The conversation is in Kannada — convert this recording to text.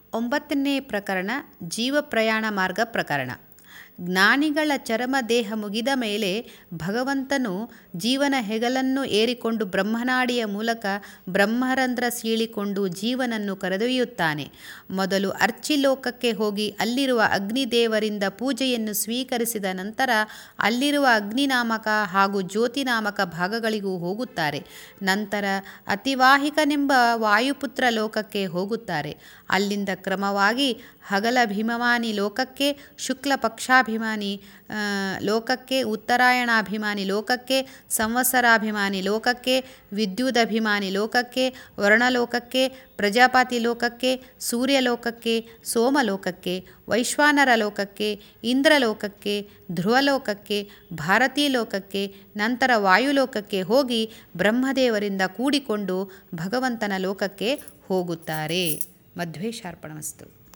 ಒಂಬತ್ತನೇ ಪ್ರಕರಣ ಜೀವ ಪ್ರಯಾಣ ಮಾರ್ಗ ಪ್ರಕರಣ ಜ್ಞಾನಿಗಳ ಚರಮ ದೇಹ ಮುಗಿದ ಮೇಲೆ ಭಗವಂತನು ಜೀವನ ಹೆಗಲನ್ನು ಏರಿಕೊಂಡು ಬ್ರಹ್ಮನಾಡಿಯ ಮೂಲಕ ಬ್ರಹ್ಮರಂಧ್ರ ಸೀಳಿಕೊಂಡು ಜೀವನನ್ನು ಕರೆದೊಯ್ಯುತ್ತಾನೆ ಮೊದಲು ಅರ್ಚಿಲೋಕಕ್ಕೆ ಹೋಗಿ ಅಲ್ಲಿರುವ ಅಗ್ನಿದೇವರಿಂದ ಪೂಜೆಯನ್ನು ಸ್ವೀಕರಿಸಿದ ನಂತರ ಅಲ್ಲಿರುವ ಅಗ್ನಿನಾಮಕ ಹಾಗೂ ಜ್ಯೋತಿನಾಮಕ ಭಾಗಗಳಿಗೂ ಹೋಗುತ್ತಾರೆ ನಂತರ ಅತಿವಾಹಿಕನೆಂಬ ವಾಯುಪುತ್ರ ಲೋಕಕ್ಕೆ ಹೋಗುತ್ತಾರೆ ಅಲ್ಲಿಂದ ಕ್ರಮವಾಗಿ ಹಗಲಭಿಮಾನಿ ಲೋಕಕ್ಕೆ ಶುಕ್ಲ ಪಕ್ಷಾಭಿಮಾನಿ ಲೋಕಕ್ಕೆ ಉತ್ತರಾಯಣಾಭಿಮಾನಿ ಲೋಕಕ್ಕೆ ಸಂವತ್ಸರಾಭಿಮಾನಿ ಲೋಕಕ್ಕೆ ವಿದ್ಯುದಭಿಮಾನಿ ಲೋಕಕ್ಕೆ ವರ್ಣಲೋಕಕ್ಕೆ ಪ್ರಜಾಪತಿ ಲೋಕಕ್ಕೆ ಸೂರ್ಯಲೋಕಕ್ಕೆ ಸೋಮಲೋಕಕ್ಕೆ ವೈಶ್ವಾನರ ಲೋಕಕ್ಕೆ ಇಂದ್ರಲೋಕಕ್ಕೆ ಧ್ರುವಲೋಕಕ್ಕೆ ಭಾರತೀ ಲೋಕಕ್ಕೆ ನಂತರ ವಾಯುಲೋಕಕ್ಕೆ ಹೋಗಿ ಬ್ರಹ್ಮದೇವರಿಂದ ಕೂಡಿಕೊಂಡು ಭಗವಂತನ ಲೋಕಕ್ಕೆ ಹೋಗುತ್ತಾರೆ ಮಧ್ವೇಶಾರ್ಪಣಮಸ್ತು